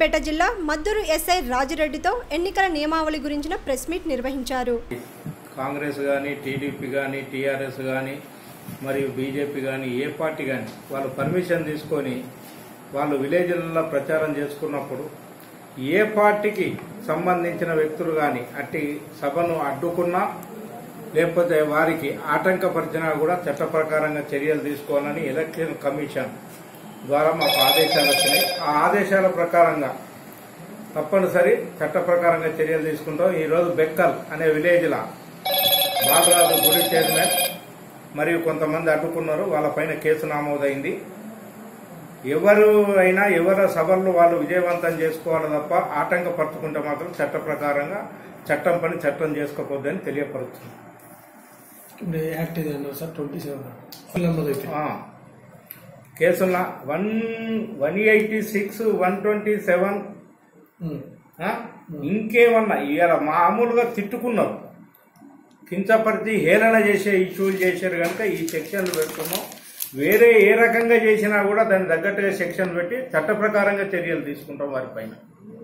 సిద్దిపేట జిల్లా మద్దూరు ఎస్ఐ రాజిరెడ్డితో ఎన్నికల నియమావళి గురించిన ప్రెస్ మీట్ నిర్వహించారు కాంగ్రెస్ కానీ టీడీపీ కానీ టీఆర్ఎస్ కానీ మరియు బీజేపీ కానీ ఏ పార్టీ కానీ వాళ్ళు పర్మిషన్ తీసుకొని వాళ్ళు విలేజ్లలో ప్రచారం చేసుకున్నప్పుడు ఏ పార్టీకి సంబంధించిన వ్యక్తులు కానీ అట్టి సభను అడ్డుకున్నా లేకపోతే వారికి ఆటంకపరిచినా కూడా చట్ట ప్రకారంగా చర్యలు తీసుకోవాలని ఎలక్షన్ కమిషన్ ద్వారా మాకు ఆదేశాలు వచ్చినాయి ఆ ఆదేశాల ప్రకారంగా తప్పనిసరి చట్ట ప్రకారంగా చర్యలు తీసుకుంటాం ఈరోజు బెక్కల్ అనే విలేజ్లో బాలరాజు గుడి చైర్మన్ మరియు కొంతమంది అడ్డుకున్నారు వాళ్ళపైన కేసు నమోదైంది ఎవరు అయినా ఎవరి సభల్లో వాళ్ళు విజయవంతం చేసుకోవాలి తప్ప ఆటంకపరుచుకుంటే మాత్రం చట్ట ప్రకారంగా చట్టం పని చట్టం చేసుకోకూడదని తెలియపరుస్తుంది ఇప్పుడు యాక్ట్ ఏది అన్నారు సార్ ట్వంటీ సెవెన్ నమోదైతే ఆ, కేసుల one one eighty six one twenty seven um. ఇంకేమన్నా ఇవాళ మామూలుగా తిట్టుకున్నారు కించపరిచి హేళన చేసే ఇష్యూలు చేశారు కనుక ఈ సెక్షన్లు పెట్టుకున్నాం వేరే ఏ రకంగా చేసినా కూడా దాన్ని తగ్గట్టుగా సెక్షన్ పెట్టి చట్ట ప్రకారంగా చర్యలు తీసుకుంటాం వారిపైన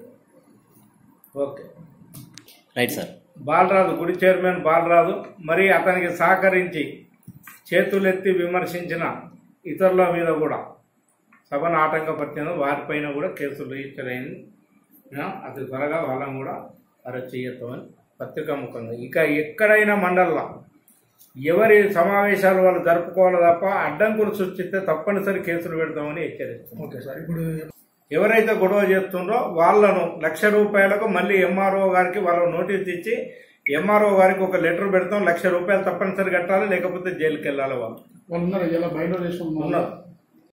ఓకే రైట్ సార్ బాలరాజు గుడి చైర్మన్ బాలరాజు మరి అతనికి సహకరించి చేతులెత్తి విమర్శించిన ఇతరుల మీద కూడా సభను ఆటంకపరిచిన వారిపైన కూడా కేసులు రిజిస్టర్ అయింది ఆ, అతి త్వరగా వాళ్ళని కూడా అరెస్ట్ చేయొద్దామని పత్రికా ముఖంగా ఇక ఎక్కడైనా మండల్లో ఎవరి సమావేశాలు వాళ్ళు జరుపుకోవాలి తప్ప అడ్డంకులు సృష్టిస్తే తప్పనిసరి కేసులు పెడతామని హెచ్చరిస్తున్నాం ఓకే సార్ ఇప్పుడు ఎవరైతే గొడవ చేస్తుండ్రో వాళ్ళను లక్ష రూపాయలకు మళ్ళీ ఎంఆర్ఓ గారికి వాళ్ళ నోటీస్ ఇచ్చి ఎంఆర్ఓ గారికి ఒక లెటర్ పెడతాం లక్ష రూపాయలు తప్పనిసరి కట్టాలి లేకపోతే జైలుకి వెళ్ళాలి వాళ్ళు వాళ్ళు ఉన్నారు ఇలా బయట ఉన్నారు